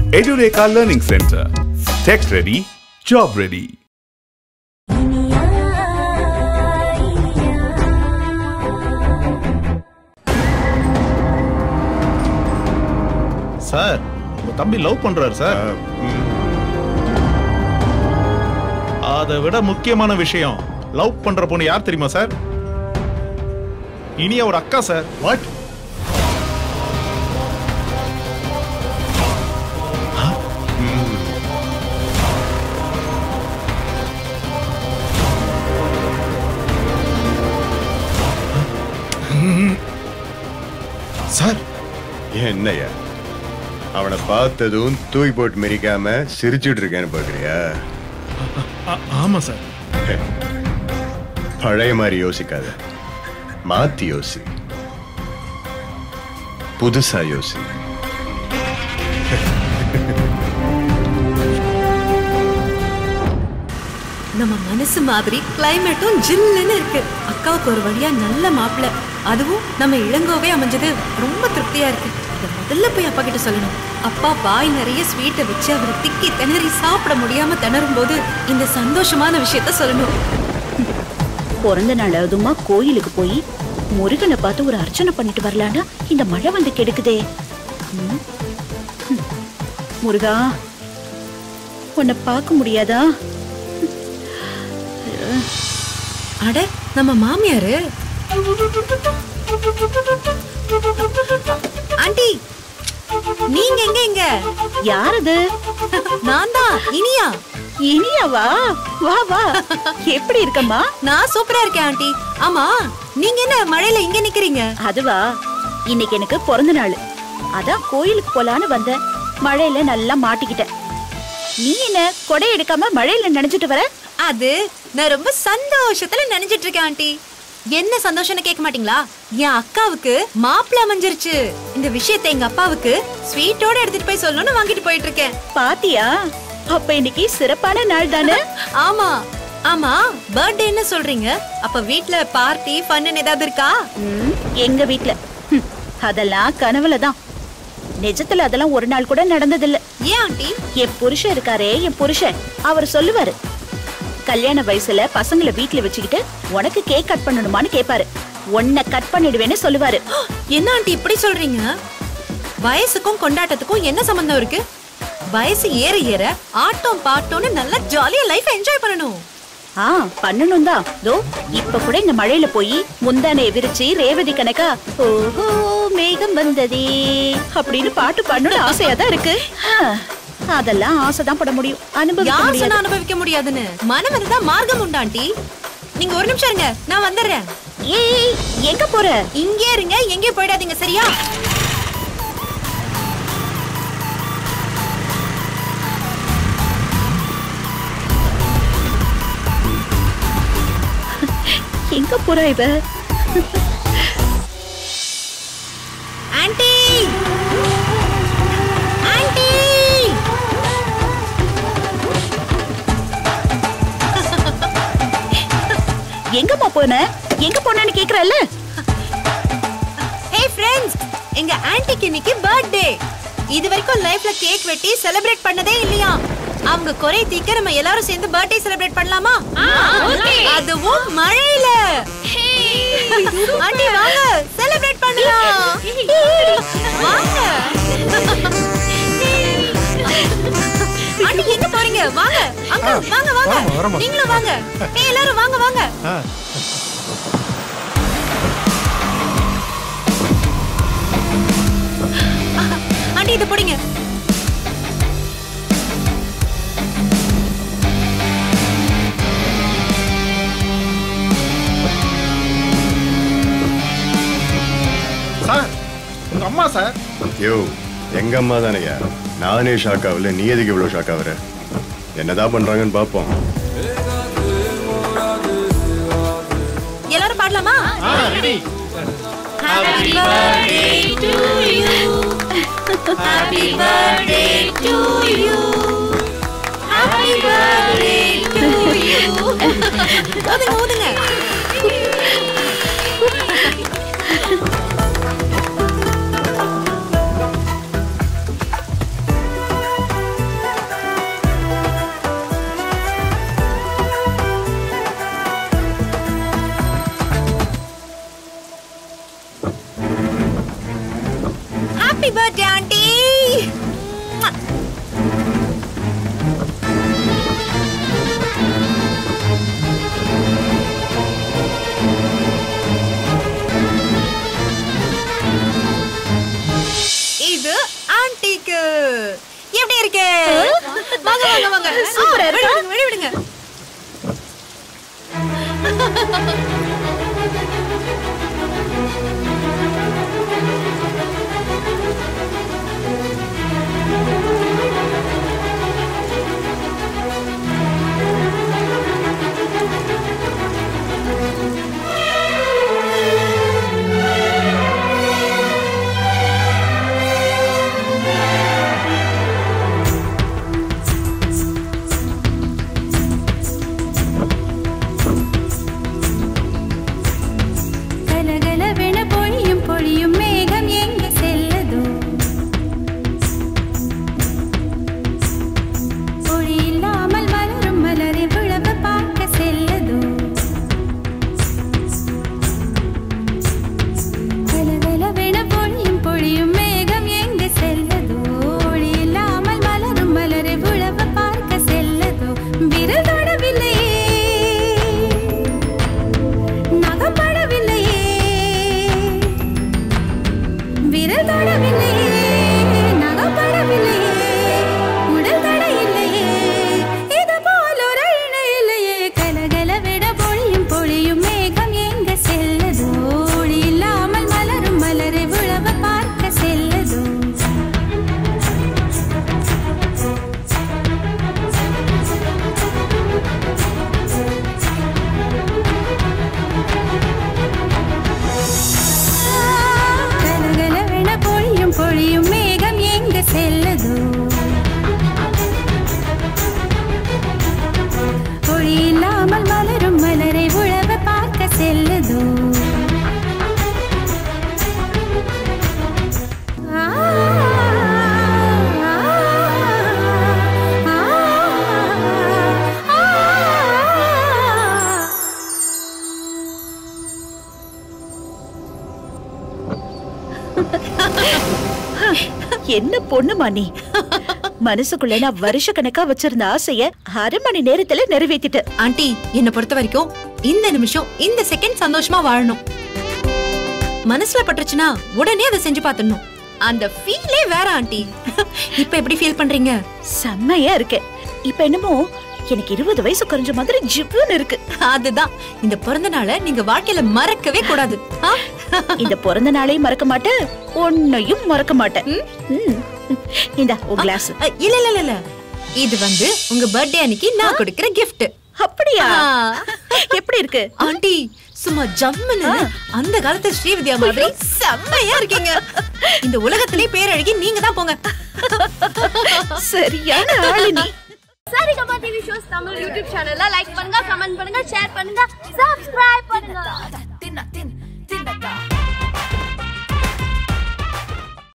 Edureka Learning Center. Tech ready, job ready. Sir உங்க தம்பி love பண்றாரு சார் அதை விட முக்கியமான விஷயம் லவ் பண்ற பொண்ணு யார் தெரியுமா சார் இனிய ஒரு அக்கா சார் வாட் சார் என்னய்யா அவனை பார்த்ததும் தூக்கி போட்டு மிரிக்காம சிரிச்சுட்டு இருக்கேன்னு பாக்குறியா ஆ- ஆமா சார் பழைய மாதிரி யோசிக்காத மாத்தி யோசி புதுசா யோசி நம்ம மனசு மாதிரி கிளைமேட்டும் ஜில்லுன்னு இருக்கு அக்காவுக்கு ஒரு வழியா நல்ல மாப்பிள்ளை அதுவும் நம்ம இளங்கோவே அமைஞ்சது ரொம்ப திருப்தியா இருக்கு இதை முதல்ல போய் அப்பா கிட்ட சொல்லணும் அப்பா வாய் நிறைய ஸ்வீட்டை வச்சு அவரை திக்கி திணறி சாப்பிட முடியாம திணறும் போது இந்த சந்தோஷமான விஷயத்த சொல்லணும் பிறந்த நாள் அதுமா கோயிலுக்கு போய் முருகனை பார்த்து ஒரு அர்ச்சனை பண்ணிட்டு வரலான்னா இந்த மழை வந்து கெடுக்குதே ம். ம். முருகா உன்னை பார்க்க முடியாதா அட நம்ம மாமியாரு ஆண்டி நீங்க எங்க எங்க யார் அது நான் தான் இனியா இனியாவா வா வா எப்படி இருக்கம்மா நான் சூப்பரா இருக்கேன் ஆண்டி ஆமா நீங்க என்ன மழையில இங்க நிக்கிறீங்க அதுவா இன்னைக்கு எனக்கு பிறந்த நாள் அதான் கோயிலுக்கு போலான்னு வந்தேன் மழையில நல்லா மாட்டிக்கிட்டேன் நீ என்ன கொடை எடுக்காம மழையில நினைச்சிட்டு வர அது நான் ரொம்ப சந்தோஷத்துல நினைச்சிட்டு இருக்கேன் ஆண்டி என்ன சந்தோஷம்னு கேட்க மாட்டீங்களா என் அக்காவுக்கு மாப்பிள்ள அமைஞ்சிருச்சு இந்த விஷயத்தை எங்க அப்பாவுக்கு ஸ்வீட்டோட எடுத்துட்டு போய் சொல்லணும்னு வாங்கிட்டு போயிட்டு இருக்கேன் பாத்தியா அப்ப இன்னைக்கு சிறப்பான நாள் தானே ஆமா ஆமா பர்த்டேன்னு சொல்றீங்க அப்ப வீட்ல பார்ட்டி ஃபன்னு ஏதாவது இருக்கா ம், எங்க வீட்ல ஹம், அதெல்லாம் கனவுல தான் நிஜத்துல அதெல்லாம் ஒரு நாள் கூட நடந்ததில்ல ஏன் ஆண்டி என் புருஷன் இருக்காரே என் புருஷன் அவர் சொல்லுவாரு கல்யாண வயசுல பசங்களை வீட்ல வச்சுக்கிட்டு உனக்கு கேக் கட் பண்ணணுமான்னு கேப்பாரு உன்னை கட் பண்ணிடுவேன்னு சொல்லுவாரு என்ன ஆண்டி இப்படி சொல்றீங்க வயசுக்கும் கொண்டாட்டத்துக்கும் என்ன சம்பந்தம் இருக்கு வயசு ஏற ஏற ஆட்டம் பாட்டம்னு நல்லா ஜாலியா லைஃப் என்ஜாய் பண்ணணும் ஆ பண்ணணும் தான் தோ இப்ப கூட இந்த மழையில போய் முந்தானைய விரிச்சு ரேவதி கணக்கா ஓஹோ மேகம் வந்ததே அப்படின்னு பாட்டு பண்ணணும்னு ஆசையா தான் இருக்கு ஆ, அதெல்லாம் ஆசைதான் பட முடியும் அனுபவிக்க யார் முடியாது சொன்னா அனுபவிக்க முடியாதுன்னு மனம் இருந்தா மார்க்கம் உண்டு ஆண்டி நீங்க ஒரு நிமிஷம் இருங்க நான் வந்துடுறேன் ஏய் எங்க போற இங்கே இருங்க எங்கேயும் போயிடாதீங்க சரியா எங்க போற இவ ஆண்டி ஆண்டி எங்கம்மா போன எங்க போனேன்னு கேக்குறல்ல ஹே ஃப்ரெண்ட்ஸ் எங்க ஆன்ட்டிக்கு இன்னைக்கு பர்த்டே இது வரைக்கும் லைஃப்ல கேக் வெட்டி செலிப்ரேட் பண்ணதே இல்லையா அவங்க குறை தீக்க நம்ம எல்லாரும் சேர்ந்து பர்த்டே செலிப்ரேட் பண்ணலாமா அதுவும் மழையில ஆண்டி வாங்க செலிப்ரேட் பண்ணலாம் வாங்க ஆண்டி எங்க போறீங்க வாங்க அங்கிள் வாங்க வாங்க நீங்களும் வாங்க ஏய் எல்லாரும் வாங்க வாங்க ஆண்டி இது பிடிங்க சார் உங்க அம்மா சார் யோ எங்க அம்மா தானையா நானே ஷாக் ஆகல நீ எதுக்கு இவ்வளவு ஷாக் ஆகுற என்னதான் பண்றாங்கன்னு பாப்போம் எல்லாரும் பாடலாமா Happy birthday to you. Happy birthday to you. Happy birthday to you. ஊதுங்க ஊதுங்க வந்திருக்கேன் வாங்க வாங்க வாங்க சூப்பரா ஆ, இருக்கா? விடு விடுங்க, விடு விடுங்க கலகலவென பொழியும் பொழியும் மேகம் எங்கே செல்லதோ பொழி இல்லாமல் மலரும் மலரை விழவு பார்க்க செல்லதோ கலகலவென பொழியும் பொழியும் மேகம் எங்கே செல்லதோ ஒளி இல்லாமல் மலரும் மலரை விழவு பார்க்க செல்லதோ விரல் தொடவில்லையே நகப்படவில்லையே விரல் தொடவில்லையே நகப்படவில்லையே உடல் தட இல்லையே இது போல் ஒரு இணை இல்லையே கலகலவிட பொழியும் பொழியும் மேகம் எங்க செல்லதோ ஒளி இல்லாமல் மலரும் மலரை உழவ பார்க்க செல்லதோ கலகலவென பொழியும் பொழியும் மேகம் எங்க செல்லதோ பொழி இல்லாமல் மலரும் மலரை உழவ பார்க்க செல்லதோ ஆ, ஆ, ஆ, ஆ. என்ன பொண்ணுமா நீ மனசுக்குள்ள நான் வருஷ கணக்கா வச்சிருந்த ஆசைய அரை மணி நேரத்துல நிறைவேத்திட்ட ஆண்டி என்னை பொறுத்த வரைக்கும் இந்த நிமிஷம் இந்த செகண்ட் சந்தோஷமா வாழணும் மனசுல பட்டுருச்சுன்னா உடனே அதை செஞ்சு பார்த்துடணும் அந்த ஃபீலே வேற ஆண்டி இப்ப எப்படி ஃபீல் பண்றீங்க செம்மையா இருக்கு இப்ப என்னமோ எனக்கு இருபது வயசு குறைஞ்ச மாதிரி ஜிவ்வுன்னு இருக்கு அதுதான் இந்த பிறந்த நாளை நீங்க வாழ்க்கையில மறக்கவே கூடாது ஆ? இந்த பிறந்த நாளையும் மறக்க மாட்டேன் உன்னையும் மறக்க மாட்டேன் ம். இந்தா உன் கிளாஸ் அ, இல்ல இல்ல இல்ல, இல்ல இது வந்து உங்க பர்த்டே அன்னைக்கு நான் கொடுக்கிற gift அப்படியா ஆ. எப்படி இருக்கு ஆண்டி சும்மா ஜம்முன்னு அந்த காலத்து ஸ்ரீவித்யா மாதிரி செம்மையா இருக்கீங்க இந்த உலகத்திலே பேரழகி நீங்க தான் போங்க சரியான ஆளு நீ Saregama TV shows Tamil YouTube சேனல்ல லைக் பண்ணுங்க கமெண்ட் பண்ணுங்க ஷேர் பண்ணுங்க சப்ஸ்கிரைப் பண்ணுங்க